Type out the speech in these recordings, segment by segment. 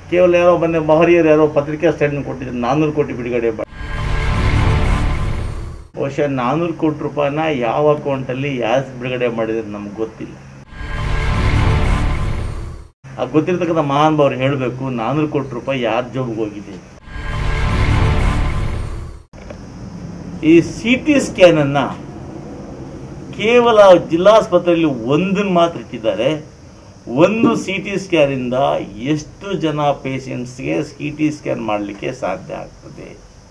ಕೇವಲ ಯಾರೋ ಬಂದು ಮಹರಿಯರು ಯಾರೋ ಪತ್ರಿಕಾ ಸ್ಟೇಟ್ಮೆಂಟ್ ಕೊಟ್ಟಿದ್ರು ನಾನ್ನೂರು ಕೋಟಿ ಬಿಡುಗಡೆ ಬ- ಬಹುಶಃ ನಾನ್ನೂರು ಕೋಟಿ ರೂಪಾಯಿನ ಯಾವ ಅಕೌಂಟಲ್ಲಿ ಯಾರು ಬಿಡುಗಡೆ ಮಾಡಿದ್ರೆ ನಮ್ಗೆ ಗೊತ್ತಿಲ್ಲ ಆ ಗೊತ್ತಿರ್ತಕ್ಕಂಥ ಮಹಾನುಭಾವರು ಹೇಳಬೇಕು ನಾನ್ನೂರು ಕೋಟಿ ರೂಪಾಯಿ ಯಾರ ಜೋಬಿಗೆ ಹೋಗಿದೆ ಈ ಸಿ ಟಿ ಸ್ಕ್ಯಾನನ್ನು ಕೇವಲ ಜಿಲ್ಲಾಸ್ಪತ್ರೆಯಲ್ಲಿ ಒಂದನ್ನು ಮಾತ್ರ ಇಟ್ಟಿದ್ದಾರೆ ಒಂದು ಸಿ ಟಿ ಸ್ಕ್ಯಾನಿಂದ ಎಷ್ಟು ಜನ ಪೇಷಂಟ್ಸ್ಗೆ ಸಿ ಟಿ ಸ್ಕ್ಯಾನ್ ಮಾಡಲಿಕ್ಕೆ ಸಾಧ್ಯ ಆಗ್ತದೆ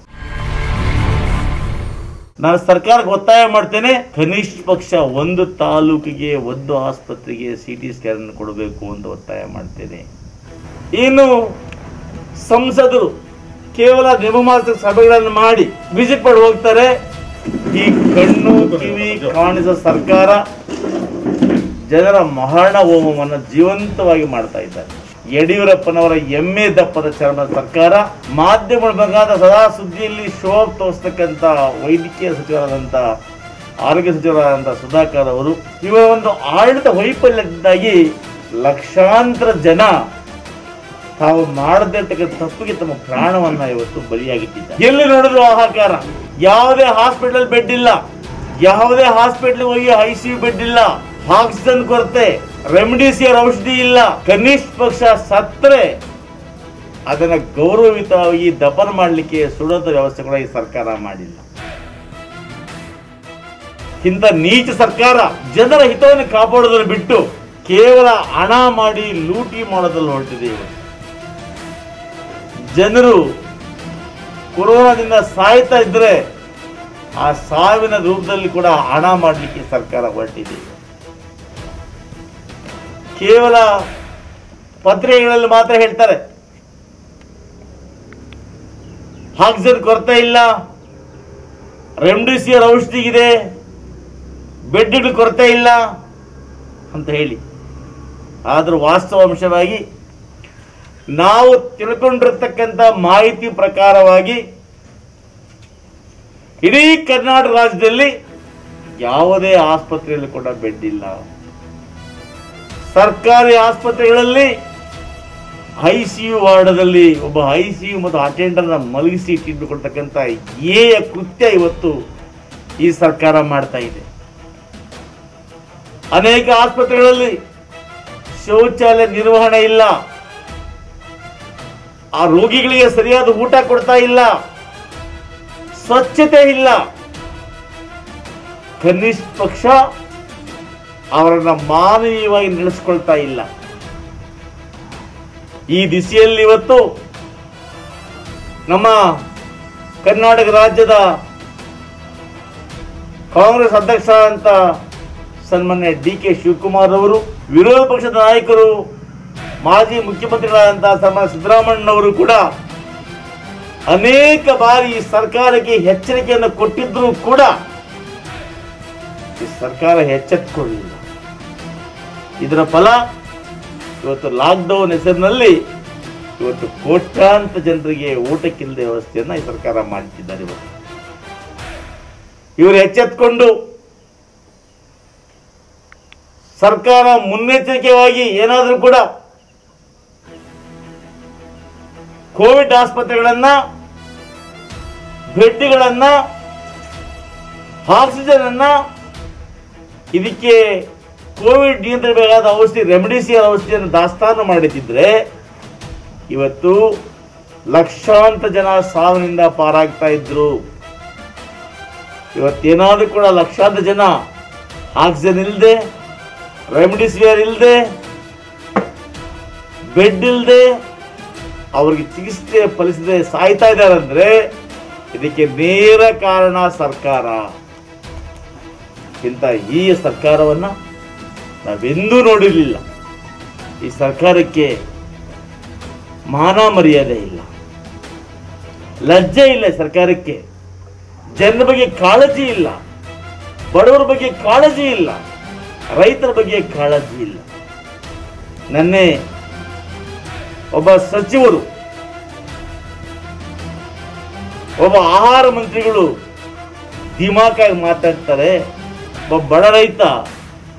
ನಾನು ಸರ್ಕಾರಕ್ಕೆ ಒತ್ತಾಯ ಮಾಡ್ತೇನೆ ಕನಿಷ್ಠ ಪಕ್ಷ ಒಂದು ತಾಲೂಕಿಗೆ ಒಂದು ಆಸ್ಪತ್ರೆಗೆ ಸಿ ಟಿ ಸ್ಕ್ಯಾನ್ ಕೊಡಬೇಕು ಅಂತ ಒತ್ತಾಯ ಮಾಡ್ತೇನೆ ಇನ್ನು ಸಂಸದರು ಕೇವಲ ನಿಯಮಾರ್ಥ ಸಭೆಗಳನ್ನು ಮಾಡಿ ವಿಸಿಟ್ ಮಾಡಿ ಹೋಗ್ತಾರೆ ಈ ಕಣ್ಣು ಕಿವಿ ಕಾಣಿಸೋ ಸರ್ಕಾರ ಜನರ ಮರಣ ಹೋಮವನ್ನು ಜೀವಂತವಾಗಿ ಮಾಡ್ತಾ ಇದ್ದಾರೆ ಯಡಿಯೂರಪ್ಪನವರ ಎಮ್ಮೆ ದಪ್ಪದ ಚರ್ಮದ ಸರ್ಕಾರ ಮಾಧ್ಯಮಗಳ ಬೇಕಾದ ಸದಾ ಸುದ್ದಿಯಲ್ಲಿ ಶೋ ತೋರಿಸ್ತಕ್ಕಂಥ ವೈದ್ಯಕೀಯ ಸಚಿವರಾದಂಥ ಆರೋಗ್ಯ ಸಚಿವರಾದಂಥ ಸುಧಾಕರ್ ಅವರು ಇವರ ಒಂದು ಆಡಳಿತ ವೈಫಲ್ಯದಿಂದಾಗಿ ಲಕ್ಷಾಂತರ ಜನ ತಾವು ಮಾಡದೇ ಇರ್ತಕ್ಕಂಥ ತಪ್ಪಿಗೆ ತಮ್ಮ ಪ್ರಾಣವನ್ನ ಇವತ್ತು ಬಲಿಯಾಗಿಟ್ಟಿದ್ದಾರೆ ಎಲ್ಲಿ ನೋಡಿದ್ರು ಹಾಹಾಕಾರ ಯಾವುದೇ ಹಾಸ್ಪಿಟಲ್ ಬೆಡ್ ಇಲ್ಲ ಯಾವುದೇ ಹಾಸ್ಪಿಟಲ್ ಹೋಗಿ ಐ ಸಿ ಯು ಬೆಡ್ ಇಲ್ಲ ಆಕ್ಸಿಜನ್ ಕೊರತೆ ರೆಮಿಡಿಸಿಯರ್ ಔಷಧಿ ಇಲ್ಲ ಕನಿಷ್ಠ ಪಕ್ಷ ಸತ್ರೆ ಅದನ್ನ ಗೌರವಯುತವಾಗಿ ದಫನ್ ಮಾಡಲಿಕ್ಕೆ ಸುಡೋದ ವ್ಯವಸ್ಥೆ ಕೂಡ ಈ ಸರ್ಕಾರ ಮಾಡಿಲ್ಲ ಇಂಥ ನೀಚ ಸರ್ಕಾರ ಜನರ ಹಿತವನ್ನು ಕಾಪಾಡೋದನ್ನು ಬಿಟ್ಟು ಕೇವಲ ಹಣ ಮಾಡಿ ಲೂಟಿ ಮಾಡೋದ್ರಲ್ಲಿ ಹೊರಟಿದೆ ಇವತ್ತು ಜನರು ಕೊರೋನಾದಿಂದ ಸಾಯ್ತಾ ಇದ್ರೆ ಆ ಸಾವಿನ ರೂಪದಲ್ಲಿ ಕೂಡ ಹಣ ಮಾಡಲಿಕ್ಕೆ ಸರ್ಕಾರ ಹೊರಟಿದೆ ಕೇವಲ ಪತ್ರಿಕೆಗಳಲ್ಲಿ ಮಾತ್ರ ಹೇಳ್ತಾರೆ ಆಕ್ಸಿಜನ್ ಕೊರತೆ ಇಲ್ಲ ರೆಮ್ಡಿಸಿವಿರ್ ಔಷಧಿ ಇದೆ ಬೆಡ್ಗಳ ಕೊರತೆ ಇಲ್ಲ ಅಂತ ಹೇಳಿ ಆದರೂ ವಾಸ್ತವಾಂಶವಾಗಿ ನಾವು ತಿಳ್ಕೊಂಡಿರ್ತಕ್ಕಂಥ ಮಾಹಿತಿ ಪ್ರಕಾರವಾಗಿ ಇಡೀ ಕರ್ನಾಟಕ ರಾಜ್ಯದಲ್ಲಿ ಯಾವುದೇ ಆಸ್ಪತ್ರೆಯಲ್ಲಿ ಕೂಡ ಬೆಡ್ ಇಲ್ಲ ಸರ್ಕಾರಿ ಆಸ್ಪತ್ರೆಗಳಲ್ಲಿ ಐ ಸಿ ಯು ವಾರ್ಡದಲ್ಲಿ ಒಬ್ಬ ಐ ಸಿ ಯು ಮತ್ತು ಅಟೆಂಡರ್ನ ಮಲಗಿಸಿ ಇಟ್ಟಿಟ್ಟುಕೊಳ್ತಕ್ಕಂಥ ಏಯ ಕೃತ್ಯ ಇವತ್ತು ಈ ಸರ್ಕಾರ ಮಾಡ್ತಾ ಇದೆ ಅನೇಕ ಆಸ್ಪತ್ರೆಗಳಲ್ಲಿ ಶೌಚಾಲಯ ನಿರ್ವಹಣೆ ಇಲ್ಲ ಆ ರೋಗಿಗಳಿಗೆ ಸರಿಯಾದ ಊಟ ಕೊಡ್ತಾ ಇಲ್ಲ ಸ್ವಚ್ಛತೆ ಇಲ್ಲ ಕನಿಷ್ಠ ಪಕ್ಷ ಅವರನ್ನ ಮಾನವೀಯವಾಗಿ ನಡೆಸ್ಕೊಳ್ತಾ ಇಲ್ಲ ಈ ದಿಸೆಯಲ್ಲಿ ಇವತ್ತು ನಮ್ಮ ಕರ್ನಾಟಕ ರಾಜ್ಯದ ಕಾಂಗ್ರೆಸ್ ಅಧ್ಯಕ್ಷ ಅಂತ ಸನ್ಮಾನ್ಯ ಡಿ ಕೆ ಶಿವಕುಮಾರ್ ಅವರು ವಿರೋಧ ಪಕ್ಷದ ನಾಯಕರು ಮಾಜಿ ಮುಖ್ಯಮಂತ್ರಿಗಳಾದಂತಹ ಸನ್ಮಾನ್ಯ ಸಿದ್ದರಾಮಣ್ಣವರು ಕೂಡ ಅನೇಕ ಬಾರಿ ಈ ಸರ್ಕಾರಕ್ಕೆ ಎಚ್ಚರಿಕೆಯನ್ನು ಕೊಟ್ಟಿದ್ರೂ ಕೂಡ ಈ ಸರ್ಕಾರ ಎಚ್ಚೆತ್ತುಕೊಳ್ಳಲಿಲ್ಲ ಇದರ ಫಲ ಇವತ್ತು ಲಾಕ್ಡೌನ್ ಹೆಸರಿನಲ್ಲಿ ಇವತ್ತು ಕೋಟ್ಯಾಂತ ಜನರಿಗೆ ಊಟಕ್ಕಿಲ್ಲದೆ ವ್ಯವಸ್ಥೆಯನ್ನ ಈ ಸರ್ಕಾರ ಮಾಡುತ್ತಿದ್ದಾರೆ ಇವತ್ತು ಇವರು ಎಚ್ಚೆತ್ಕೊಂಡು ಸರ್ಕಾರ ಮುನ್ನೆಚ್ಚರಿಕೆಯಾಗಿ ಏನಾದರೂ ಕೂಡ ಕೋವಿಡ್ ಆಸ್ಪತ್ರೆಗಳನ್ನ ಬೆಡ್ಗಳನ್ನ ಆಕ್ಸಿಜನ್ ಅನ್ನ ಇದಕ್ಕೆ ಕೋವಿಡ್ ನಿಯಂತ್ರಿಸಬೇಕಾದ ಔಷಧಿ ರೆಮಿಡಿಸಿಯರ್ ಔಷಧಿಯನ್ನು ದಾಸ್ತಾನು ಮಾಡಿದ್ರೆ ಇವತ್ತು ಲಕ್ಷಾಂತರ ಜನ ಸಾವಿನಿಂದ ಪಾರಾಗ್ತಾ ಇದ್ರು ಇವತ್ತೇನಾದ್ರೂ ಕೂಡ ಲಕ್ಷಾಂತರ ಜನ ಆಕ್ಸಿಜನ್ ಇಲ್ಲದೆ ರೆಮಿಡಿಸಿವಿಯರ್ ಇಲ್ಲದೆ ಬೆಡ್ ಇಲ್ಲದೆ ಅವ್ರಿಗೆ ಚಿಕಿತ್ಸೆ ಫಲಿಸದೆ ಸಾಯ್ತಾ ಇದ್ದಾರೆ ಅಂದ್ರೆ ಇದಕ್ಕೆ ನೇರ ಕಾರಣ ಸರ್ಕಾರ ಇಂಥ ಈ ಸರ್ಕಾರವನ್ನ ನಾವೆಂದೂ ನೋಡಿರಲಿಲ್ಲ ಈ ಸರ್ಕಾರಕ್ಕೆ ಮಾನ ಮರ್ಯಾದೆ ಇಲ್ಲ ಲಜ್ಜೆ ಇಲ್ಲ ಈ ಸರ್ಕಾರಕ್ಕೆ ಜನರ ಬಗ್ಗೆ ಕಾಳಜಿ ಇಲ್ಲ ಬಡವರ ಬಗ್ಗೆ ಕಾಳಜಿ ಇಲ್ಲ ರೈತರ ಬಗ್ಗೆ ಕಾಳಜಿ ಇಲ್ಲ ನನ್ನೆ ಒಬ್ಬ ಸಚಿವರು ಒಬ್ಬ ಆಹಾರ ಮಂತ್ರಿಗಳು ದಿಮಾಕಾಗಿ ಮಾತಾಡ್ತಾರೆ ಒಬ್ಬ ಬಡ ರೈತ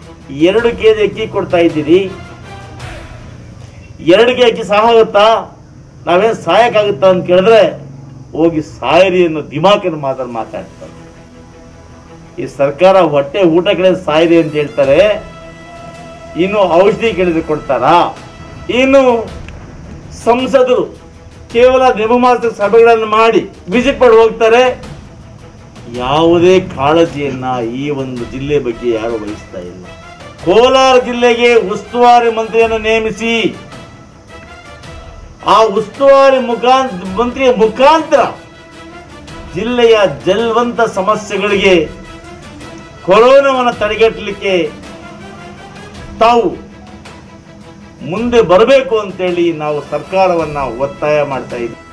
ಎರಡು ಕೆ ಜಿ ಅಕ್ಕಿ ಕೊಡ್ತಾ ಇದ್ದೀರಿ ಎರಡು ಕೆ ಅಕ್ಕಿ ಸಾಕಾಗುತ್ತಾ ನಾವೇನು ಸಾಯಕ್ಕಾಗುತ್ತಾ ಅಂತ ಕೇಳಿದ್ರೆ ಹೋಗಿ ಸಾಯರಿ ಅನ್ನೋ ದಿಮಾಕಿನ ಮಾತನ್ನು ಮಾತಾಡ್ತಾರೆ ಈ ಸರ್ಕಾರ ಹೊಟ್ಟೆ ಊಟ ಕೇಳಿದ್ರೆ ಸಾಯಿರಿ ಅಂತ ಹೇಳ್ತಾರೆ ಇನ್ನು ಔಷಧಿ ಕೇಳಿದ್ರೆ ಕೊಡ್ತಾರಾ ಇನ್ನು ಸಂಸದರು ಕೇವಲ ನಿಯಮಮಾಸಿಕ ಸಭೆಗಳನ್ನು ಮಾಡಿ ವಿಸಿಟ್ ಮಾಡಿ ಹೋಗ್ತಾರೆ ಯಾವುದೇ ಕಾಳಜಿಯನ್ನ ಈ ಒಂದು ಜಿಲ್ಲೆ ಬಗ್ಗೆ ಯಾರು ವಹಿಸ್ತಾ ಇಲ್ಲ ಕೋಲಾರ ಜಿಲ್ಲೆಗೆ ಉಸ್ತುವಾರಿ ಮಂತ್ರಿಯನ್ನು ನೇಮಿಸಿ ಆ ಉಸ್ತುವಾರಿ ಮುಖಾಂತ ಮಂತ್ರಿಯ ಮುಖಾಂತರ ಜಿಲ್ಲೆಯ ಜಲ್ವಂತ ಸಮಸ್ಯೆಗಳಿಗೆ ಕೊರೋನಾವನ್ನು ತಡೆಗಟ್ಟಲಿಕ್ಕೆ ತಾವು ಮುಂದೆ ಬರಬೇಕು ಅಂತೇಳಿ ನಾವು ಸರ್ಕಾರವನ್ನ ಒತ್ತಾಯ ಮಾಡ್ತಾ ಇದ್ದೀವಿ